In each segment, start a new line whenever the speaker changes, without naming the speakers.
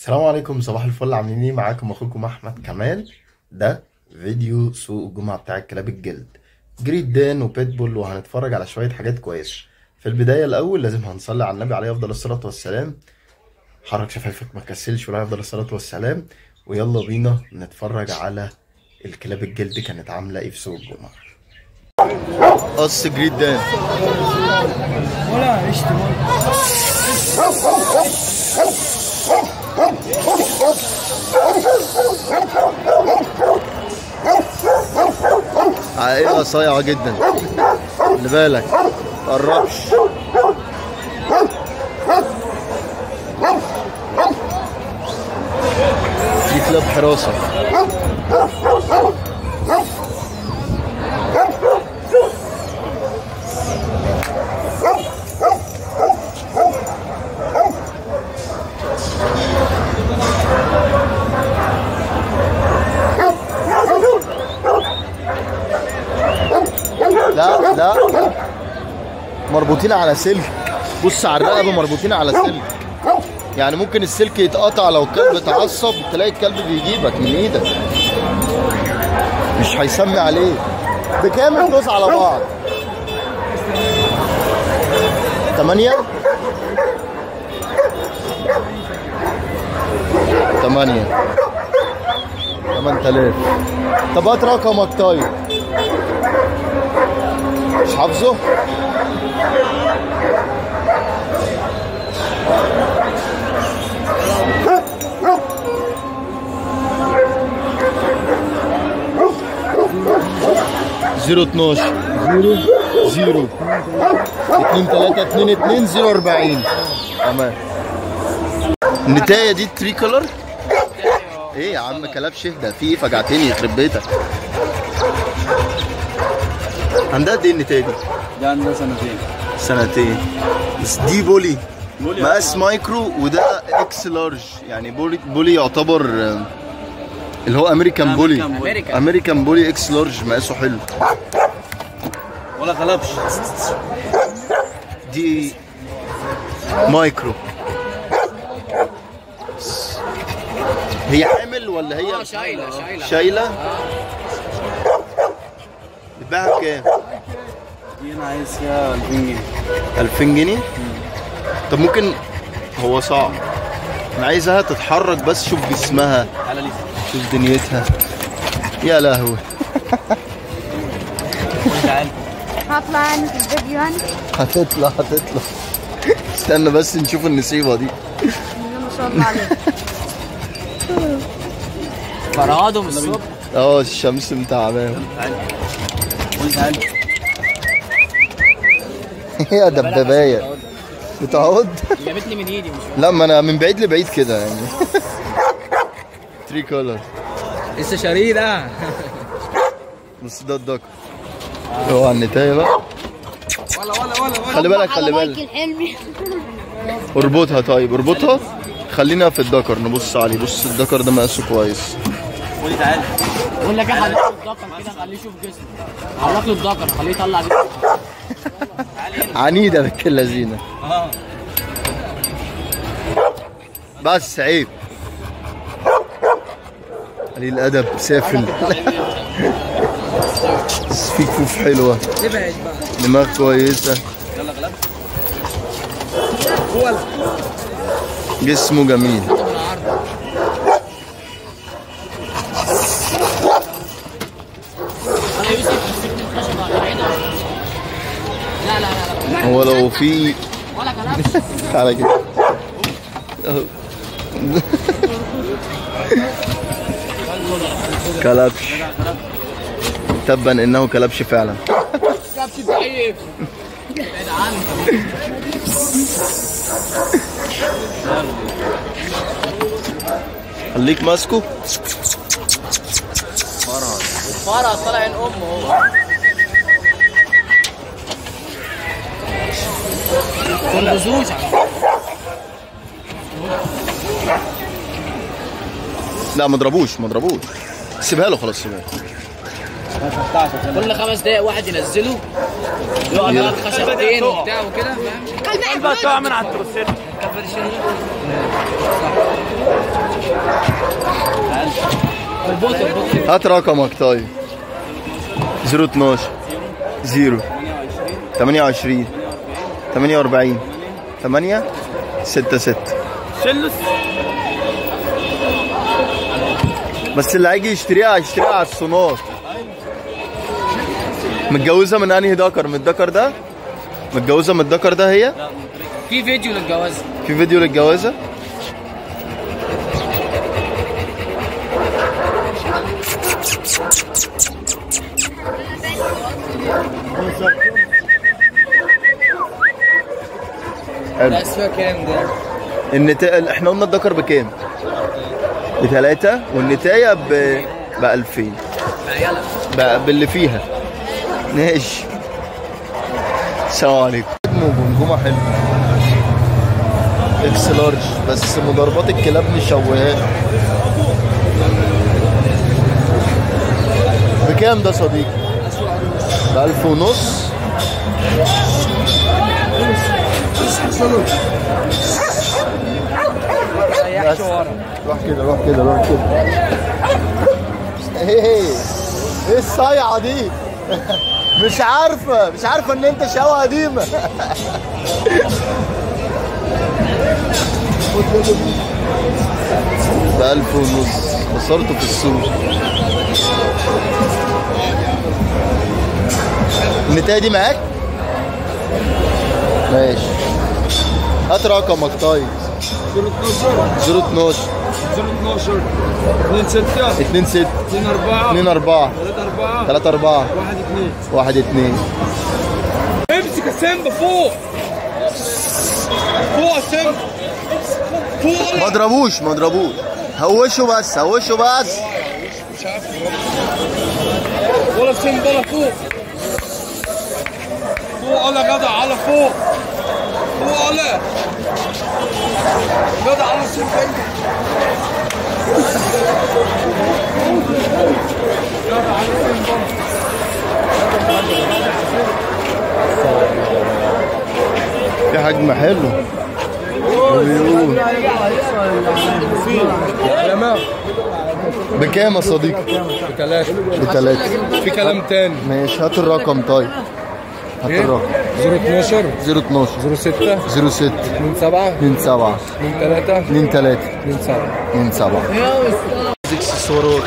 السلام عليكم صباح الفل عاملين ايه معاكم اخوكم احمد كمال ده فيديو سوق الجمعه بتاع كلاب الجلد جريت دان وبيتبول وهنتفرج على شويه حاجات كويسه في البدايه الاول لازم هنصلي على النبي عليه افضل الصلاه والسلام حرك شفايفك ما تكسلش ولا افضل الصلاه والسلام ويلا بينا نتفرج على الكلاب الجلد كانت عامله ايه في سوق الجمعه قص جريت دان
ولا عشت
عائلة صايعة جدا خلي بالك متقربش دي كلاب حراسة لا لا مربوطين على سلك بص على الرقبة مربوطين على سلك يعني ممكن السلك يتقطع لو الكلب اتعصب تلاقي الكلب بيجيبك من ايدك مش هيسمي عليه بكام الفلوس على بعض؟ تمانية؟ تمانية تمن تلاف طب هات رقمك طيب مش حافظه؟ زيرو اتناشر زيرو زيرو اتنين تلاتة اتنين اتنين زيرو اربعين تمام النتاية دي تري كولر ايه يا عم كلاب شهدة في ايه فجعتني يخرب بيتك عندها قد ايه النتاية دي؟
ده عندها سنتين
سنتين بس دي بولي
بولي
مقاس مايكرو وده اكس لارج يعني بولي بولي يعتبر آه، اللي هو امريكان بولي
أمريكان بولي.
امريكان بولي اكس لارج مقاسه حلو
ولا غلبش
دي مايكرو هي حامل ولا هي
اه شايله شايله
شايله بتباعها بكام
دي انا عايز فيها 2000 جنيه
2000 جنيه طب ممكن هو صعب انا عايزها تتحرك بس شوف جسمها
تعالى ليس
شوف دنيتها يا لهوي
تعالى
هطلع يعني في الفيديو يعني
هتطلع هتطلع استنى بس نشوف النسيبة دي
ما شاء الله عليك
فرهادهم الصبح
اه الشمس متعباهم
تعالى قول تعالى
يا دبدباية بتقعد
جابتني من ايدي مش
لا ما انا من بعيد لبعيد كده يعني تري كولر
لسه شاريه ده
بس ده الدكر هو على النتاية بقى
ولا ولا ولا
خلي بالك خلي بالك
الحلمي
اربطها طيب اربطها خلينا في الدكر نبص عليه بص الدكر ده مقاسه كويس
قول تعالى
بقول لك ايه حرك له الدكر كده خليه يشوف جسمه حرك له الدكر خليه يطلع جسمه
عنيدة بك اللذينة
اه
بس عيب قليل الادب سافل بس في كفوف حلوة
ابعد بقى
دماغ كويسة
يلا غلبش
جسمه جميل
من العرض انا يوسف مسكت الخشب بعيدة لا لا لا لا
هو لو في
ولا كلام
على كده أهو. كلبش تبا انه كلبش فعلا
كبش ضعيف ابعد عنه
خليك ماسكه
فرس طالع عين امه هو تنبذوش على فكرة.
لا ما ضربوش ما ضربوش سيبها له خلاص سيبها له
كل خمس دقايق واحد ينزله يقعد
يلا.
بقى خشبتين وبتاع وكده فاهم
قلبها تقع من على التروسيت
كفر الشيء
هات رقمك طيب 012 0 28 48 8 6 6
شلس
بس اللي هيجي يشتريها هيشتريها على الصناعة متجوزة من انهي دكر من الدكر ده متجوزة من الدكر ده هي
في فيديو للجواز
في فيديو للجوازة حلو
ده اسمها كام ده؟
النتا... احنا قلنا الدكر بكام؟ بثلاثة والنتاية ب ب 2000
يلا
ب... باللي فيها ماشي السلام عليكم جمجمة حلوة اكس لارج بس مضاربات الكلاب مشوهاه بكام ده صديقي؟ بألف ونص بس. روح كده روح كده روح كده ايه ايه الصايعة دي مش عارفة مش عارفة ان انت شقوة قديمة بألف ونص خسرته في السوق النتاية دي معاك؟ ماشي هات رقمك طيب 012
012 2 6
2 6
2 4
2 4
3 4
3 4
1 2
1 2
امسك السمبة فوق فوق السمبة فوق
ما اضربوش ما اضربوش هوشه بس هوشه بس
ولا السمبة ولا فوق فوق ولا جدع على فوق فوق ولا جدع على السمبة انت جدع على السمبة
في حجم حلو وبيقول بكام يا صديقي؟
ثلاثة
بثلاثة
في كلام تاني
ماشي هات الرقم طيب هات الرقم
012
012
06
06
2 7
2 7
2 3
2 3
2 7
2 7 اكسسوارات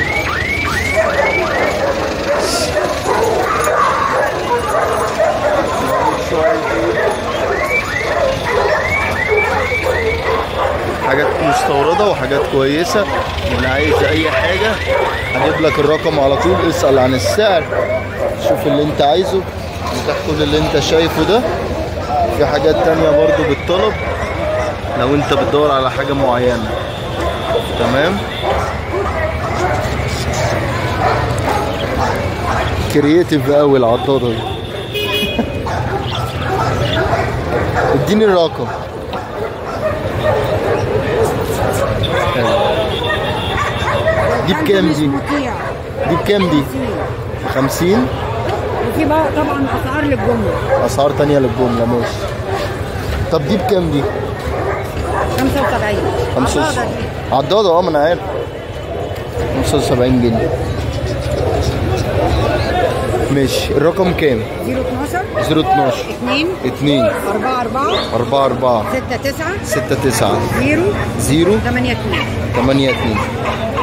حاجات مستوردة وحاجات كويسة اللي عايز أي حاجة هجيب لك الرقم على طول اسأل عن السعر شوف اللي أنت عايزه متاح كل اللي أنت شايفه ده في حاجات تانية برضو بالطلب لو أنت بتدور على حاجة معينة تمام كرييتيف قوي العضاضة دي اديني الرقم دي بكام دي؟
مطيع
دي بكام دي؟ 50
وفي بقى طبعا اسعار للجمله
اسعار تانية للجملة ماشي طب دي بكام دي؟
75
خمسة
عضاضة دي.
عضاضة اه ما انا عارف 75 جنيه ماشي الرقم كام؟
012
012
2
2
4 4
4 4
6 9
6 9
0
0
8 2
8 2